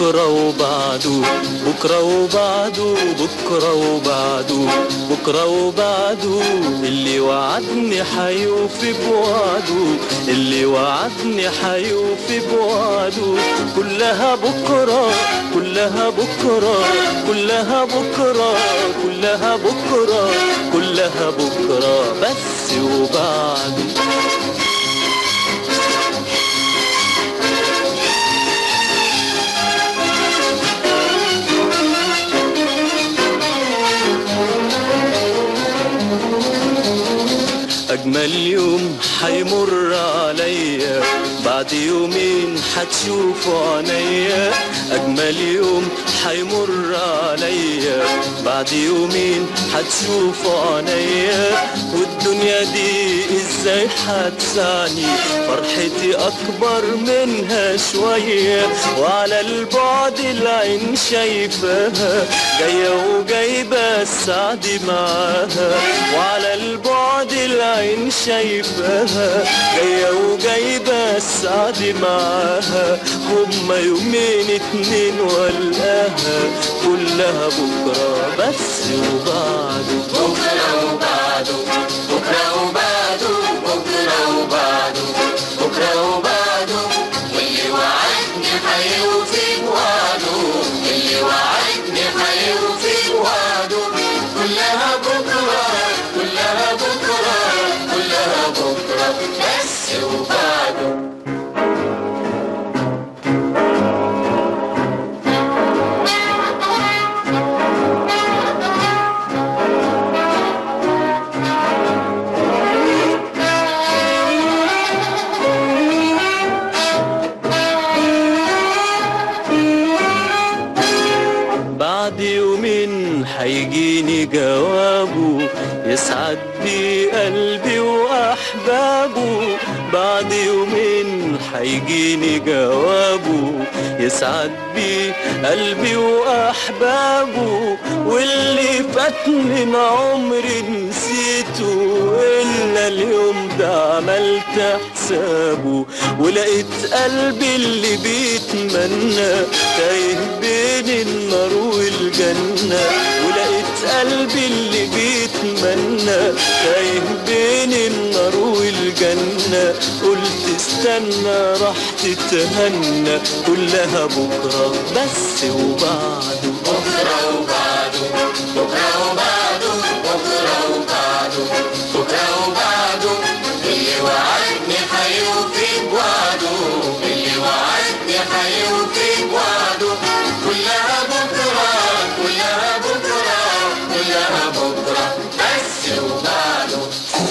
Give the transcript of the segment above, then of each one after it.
بكرة وبعده بكرة وبعده بكرة وبعده بكرة وبعده اللي وعدني حيوفي بوعده اللي وعدني حيوفي بوعده كلها بكرة كلها بكرة كلها بكرة كلها بكرة كلها بكرة بس وبعده أجمل يوم حيمر عليا بعد يومين حتشوفوا عينيا أجمل يوم حيمر عليا بعد يومين حتشوفوا عينيا والدنيا دي ازاي حتسعني فرحتي أكبر منها شوية وعلى البعد العين شايفاها جاية وجايبة السعد معاها وعلى البعد العين شايفاها جاية وجايبة السعد معاها هما يومين اتنين والقاها كلها بكرة بس وبعده بكرة وبعده بكرة وبعده بكرة وبعده بكرة وبعده واللي وعدني حيوفي بوعده اللي وعدني حيوفي بوعده كلها بكرة كلها بكرة كلها بكرة بس وبعده بعد يومين حيجيني جوابه يسعد بي قلبي واحبابه بعد يومين حيجيني جوابه يسعد بي قلبي واحبابه واللي فات من عمري نسيته الا اليوم ده عملت حسابه ولقيت قلبي اللي بيتمنى تايه بين النار والجنة ولقيت قلبي اللي بيتمنى تايه بين النار والجنة قلت استنى راح تتهنى كلها بكرة بس وبعده بكرة وبعده بكرة وبعده بكرة وبعده بكرة وبعده اللي وعدني حيوفي بوعده اللي وعدني حيوفي بوعده كلها بكرة كلها بكرة كلها بكرة بس وبعده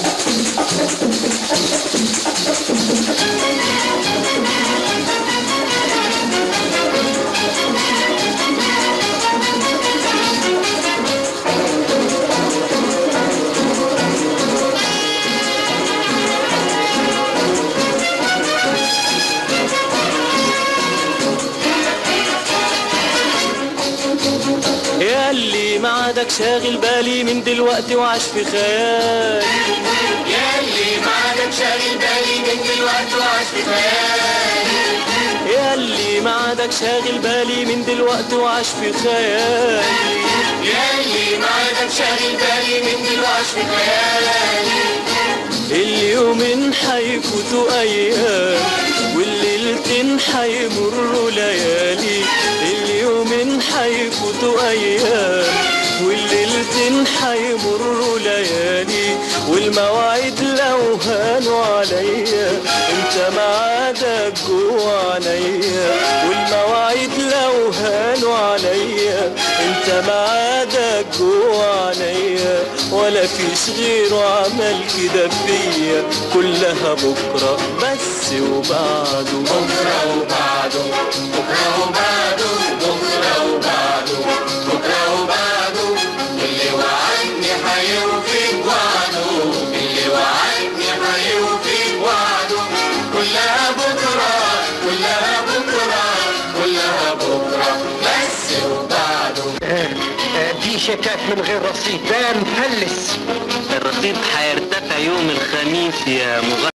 يا اللي معادك شاغل بالي من دلوقتي وعاش في خيال ياللي معادك شاغل بالي من دلوقتي وعاش في خيالي يا اللي معادك شاغل بالي من دلوقتي وعاش في خيال ياللي معادك شاغل بالي من دلوقتي في خيالي اليومين حيفوتوا ايام والليلتين حيمروا ليالي اليومين حيفوتوا ايام والليلتين حيمروا ليالي والمواعيد لو هانوا عليا انت معادك جوا عينيا والمواعيد لو هانوا عليا انت معادك جوا عينيا ولا فيش غيره عمل كده فيا كلها بكرة بس وبعده بكرة وبعده بكرة وبعده بكرة وبعده بكرة وبعده اللي وعدني حيوفي بوعده اللي وعدني حيوفي بوعده كلها بكرة كلها بكرة كلها بكرة بس وبعده دي شيكات من غير رصيد ده مفلس الرصيد هيرتفع يوم الخميس يا مغ